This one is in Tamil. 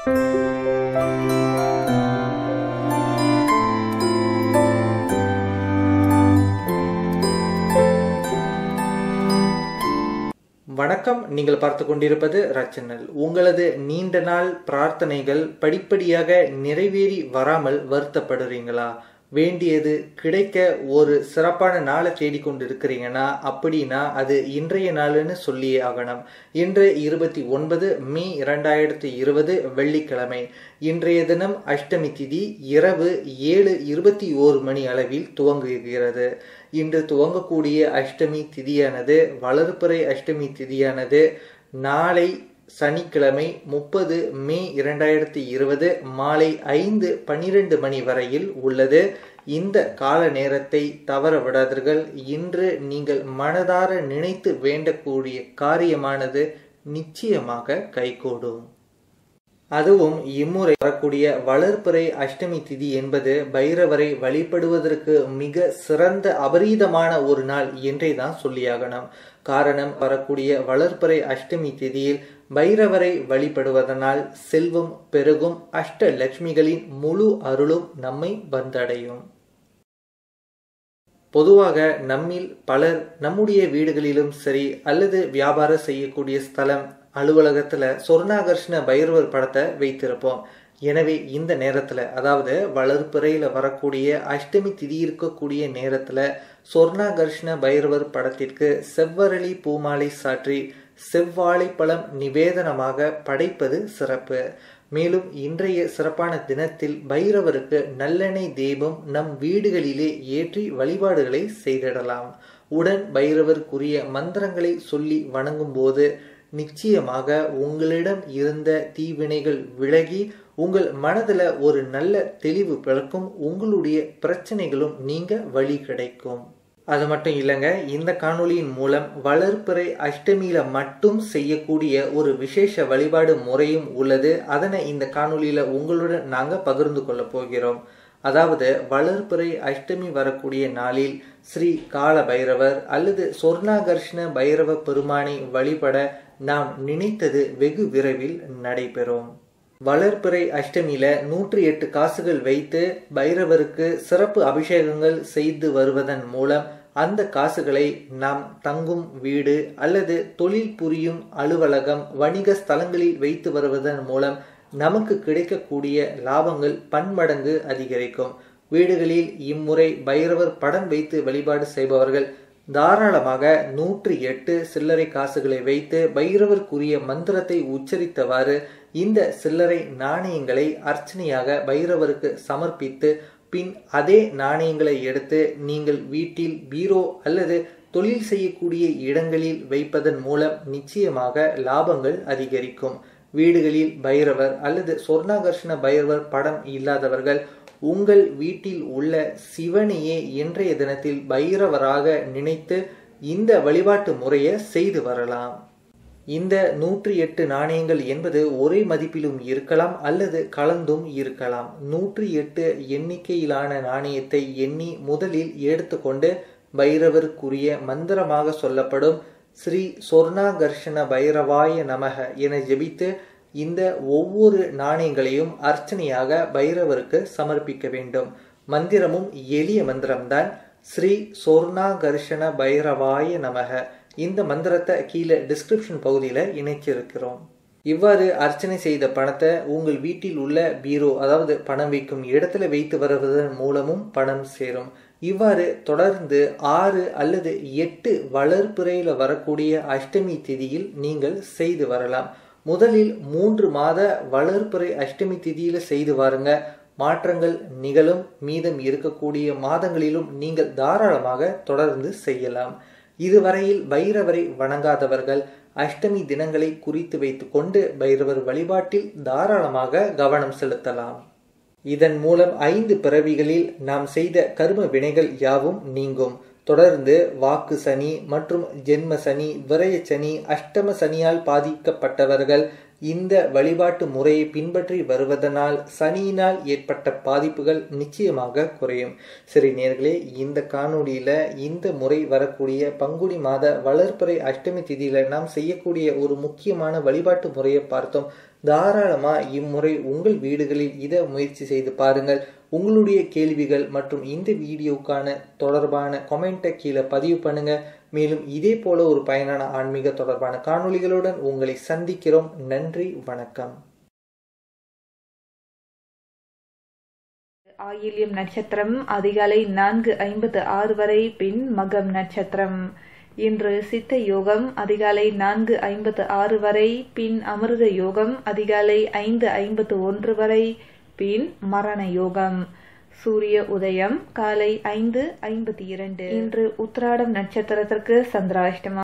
வணக்கம் நீங்கள் பார்த்து கொண்டிருப்பது ரச்சனல் உங்களது நீண்ட நாள் பிரார்த்தனைகள் படிப்படியாக நிறைவேறி வராமல் வருத்தப்படுறீங்களா வேண்டியது கிடைக்க ஒரு சிறப்பான நாளை தேடிக்கொண்டு இருக்கிறீங்கன்னா அப்படின்னா அது இன்றைய நாளுன்னு சொல்லியே ஆகணும் இன்று இருபத்தி ஒன்பது மே இரண்டாயிரத்தி இருபது வெள்ளிக்கிழமை இன்றைய தினம் அஷ்டமி திதி இரவு ஏழு இருபத்தி ஓரு மணி அளவில் துவங்குகிறது இன்று துவங்கக்கூடிய அஷ்டமி திதியானது வளர்ப்புறை அஷ்டமி திதியானது நாளை சனிக்கிழமை முப்பது மே இரண்டாயிரத்தி இருபது மாலை ஐந்து பன்னிரண்டு மணி வரையில் உள்ளது இந்த கால நேரத்தை தவற விடாதீர்கள் இன்று நீங்கள் மனதார நினைத்து வேண்டக்கூடிய காரியமானது நிச்சயமாக கைகூடும் அதுவும் இம்முறை வரக்கூடிய வளர்ப்புறை அஷ்டமி திதி என்பது பைரவரை வழிபடுவதற்கு மிக சிறந்த அபரீதமான ஒரு நாள் என்றே தான் சொல்லியாகணும் காரணம் வரக்கூடிய வளர்ப்புறை அஷ்டமி திதியில் பைரவரை வழிபடுவதனால் செல்வம் பெருகும் அஷ்ட லட்சுமிகளின் முழு அருளும் நம்மை வந்தடையும் பொதுவாக நம்மில் பலர் நம்முடைய வீடுகளிலும் சரி அல்லது வியாபாரம் செய்யக்கூடிய ஸ்தலம் அலுவலகத்துல சொர்ணாகர்ஷ்ண பைரவர் படத்தை வைத்திருப்போம் எனவே இந்த நேரத்துல அதாவது வளர்ப்புறையில வரக்கூடிய அஷ்டமி திதி இருக்கக்கூடிய நேரத்துல சொர்ணாகர்ஷ்ண பைரவர் படத்திற்கு செவ்வரளி பூமாலை சாற்றி செவ்வாழைப்பழம் நிவேதனமாக படைப்பது சிறப்பு மேலும் இன்றைய சிறப்பான தினத்தில் பைரவருக்கு நல்லெண்ணெய் தீபம் நம் வீடுகளிலே ஏற்றி வழிபாடுகளை செய்திடலாம் உடன் பைரவருக்குரிய மந்திரங்களை சொல்லி வணங்கும் போது நிச்சயமாக உங்களிடம் இருந்த தீவினைகள் விலகி உங்கள் மனதில் ஒரு நல்ல தெளிவு பிறக்கும் உங்களுடைய பிரச்சனைகளும் நீங்க வழி கிடைக்கும் அது மட்டும் இல்லைங்க இந்த காணொளியின் மூலம் வளர்ப்பிறை அஷ்டமியில மட்டும் செய்யக்கூடிய ஒரு விசேஷ வழிபாடு முறையும் உள்ளது அதனை இந்த காணொளியில உங்களுடன் நாங்க பகிர்ந்து கொள்ள போகிறோம் அதாவது வளர்ப்பிறை அஷ்டமி வரக்கூடிய நாளில் ஸ்ரீ கால பைரவர் அல்லது சொர்ணாகர்ஷ்ண பைரவ பெருமானை வழிபட நாம் நினைத்தது வெகு விரைவில் நடைபெறும் வளர்ப்பிறை அஷ்டமியில நூற்றி எட்டு காசுகள் வைத்து பைரவருக்கு சிறப்பு அபிஷேகங்கள் செய்து வருவதன் மூலம் அந்த காசுகளை நாம் தங்கும் வீடு அல்லது தொழில் புரியும் அலுவலகம் வணிக ஸ்தலங்களில் வைத்து வருவதன் மூலம் நமக்கு கிடைக்கக்கூடிய லாபங்கள் பன்மடங்கு அதிகரிக்கும் வீடுகளில் இம்முறை பைரவர் படம் வைத்து வழிபாடு செய்பவர்கள் தாராளமாக நூற்றி எட்டு சில்லறை காசுகளை வைத்து பைரவருக்குரிய மந்திரத்தை உச்சரித்தவாறு இந்த சில்லறை நாணயங்களை அர்ச்சனையாக பைரவருக்கு சமர்ப்பித்து பின் அதே நாணயங்களை எடுத்து நீங்கள் வீட்டில் பீரோ அல்லது தொழில் செய்யக்கூடிய இடங்களில் வைப்பதன் மூலம் நிச்சயமாக லாபங்கள் அதிகரிக்கும் வீடுகளில் பைரவர் அல்லது சொர்ணாகர்ஷண பைரவர் படம் இல்லாதவர்கள் உங்கள் வீட்டில் உள்ள சிவனையே இன்றைய தினத்தில் பைரவராக நினைத்து இந்த வழிபாட்டு முறையை செய்து வரலாம் இந்த நூற்றி எட்டு நாணயங்கள் என்பது ஒரே மதிப்பிலும் இருக்கலாம் அல்லது கலந்தும் இருக்கலாம் நூற்றி எட்டு எண்ணிக்கையிலான நாணயத்தை எண்ணி முதலில் எடுத்துக்கொண்டு பைரவருக்குரிய மந்திரமாக சொல்லப்படும் ஸ்ரீ சொர்ணாகர்ஷண பைரவாய நமக என ஜெபித்து இந்த ஒவ்வொரு நாணயங்களையும் அர்ச்சனையாக பைரவருக்கு சமர்ப்பிக்க வேண்டும் மந்திரமும் எளிய மந்திரம்தான் ஸ்ரீ சொர்ணாகர்ஷண பைரவாய நமக இந்த மந்திரத்தை கீழே டிஸ்கிரிப்ஷன் பகுதியில் இணைச்சிருக்கிறோம் இவ்வாறு அர்ச்சனை செய்த பணத்தை உங்கள் வீட்டில் உள்ள பீரோ அதாவது பணம் வைக்கும் இடத்துல வைத்து வருவதன் மூலமும் பணம் சேரும் இவ்வாறு தொடர்ந்து ஆறு அல்லது எட்டு வளர்ப்புறையில் வரக்கூடிய அஷ்டமி திதியில் நீங்கள் செய்து வரலாம் முதலில் மூன்று மாத வளர்ப்புறை அஷ்டமி திதியில செய்து வாருங்க மாற்றங்கள் நிகழும் மீதம் இருக்கக்கூடிய மாதங்களிலும் நீங்கள் தாராளமாக தொடர்ந்து செய்யலாம் இதுவரையில் பைரவரை வணங்காதவர்கள் அஷ்டமி தினங்களை குறித்து வைத்துக்கொண்டு பைரவர் வழிபாட்டில் தாராளமாக கவனம் செலுத்தலாம் இதன் மூலம் ஐந்து பிறவிகளில் நாம் செய்த கர்ம வினைகள் யாவும் நீங்கும் தொடர்ந்து வாக்கு சனி மற்றும் ஜென்ம சனி விரய சனி அஷ்டம சனியால் பாதிக்கப்பட்டவர்கள் இந்த வழிபாட்டு முறையை பின்பற்றி வருவதனால் சனியினால் ஏற்பட்ட பாதிப்புகள் நிச்சயமாக குறையும் சரி நேர்களே இந்த காணொளியில இந்த முறை வரக்கூடிய பங்குனி மாத வளர்ப்பறை அஷ்டமி திதியில நாம் செய்யக்கூடிய ஒரு முக்கியமான வழிபாட்டு முறையை பார்த்தோம் தாராளமா இம்முறை உங்கள் வீடுகளில் இதை முயற்சி செய்து பாருங்கள் உங்களுடைய கேள்விகள் மற்றும் இந்த வீடியோக்கான தொடர்பான கொமெண்ட்டை கீழே பதிவு பண்ணுங்க மேலும் இதே போல ஒரு பயனான ஆன்மீக தொடர்பான காணொளிகளுடன் உங்களை சந்திக்கிறோம் நன்றி வணக்கம் ஆயில்யம் நட்சத்திரம் அதிகாலை நான்கு ஐம்பத்து ஆறு வரை பின் மகம் நட்சத்திரம் இன்று சித்த யோகம் அதிகாலை நான்கு ஐம்பத்து ஆறு வரை பின் அமிர்த யோகம் அதிகாலை ஐந்து ஐம்பத்து ஒன்று வரை பின் மரண யோகம் சூரிய உதயம் காலை ஐந்து ஐம்பத்தி இரண்டு இன்று உத்திராடம் நட்சத்திரத்திற்கு சந்திராஷ்டமம்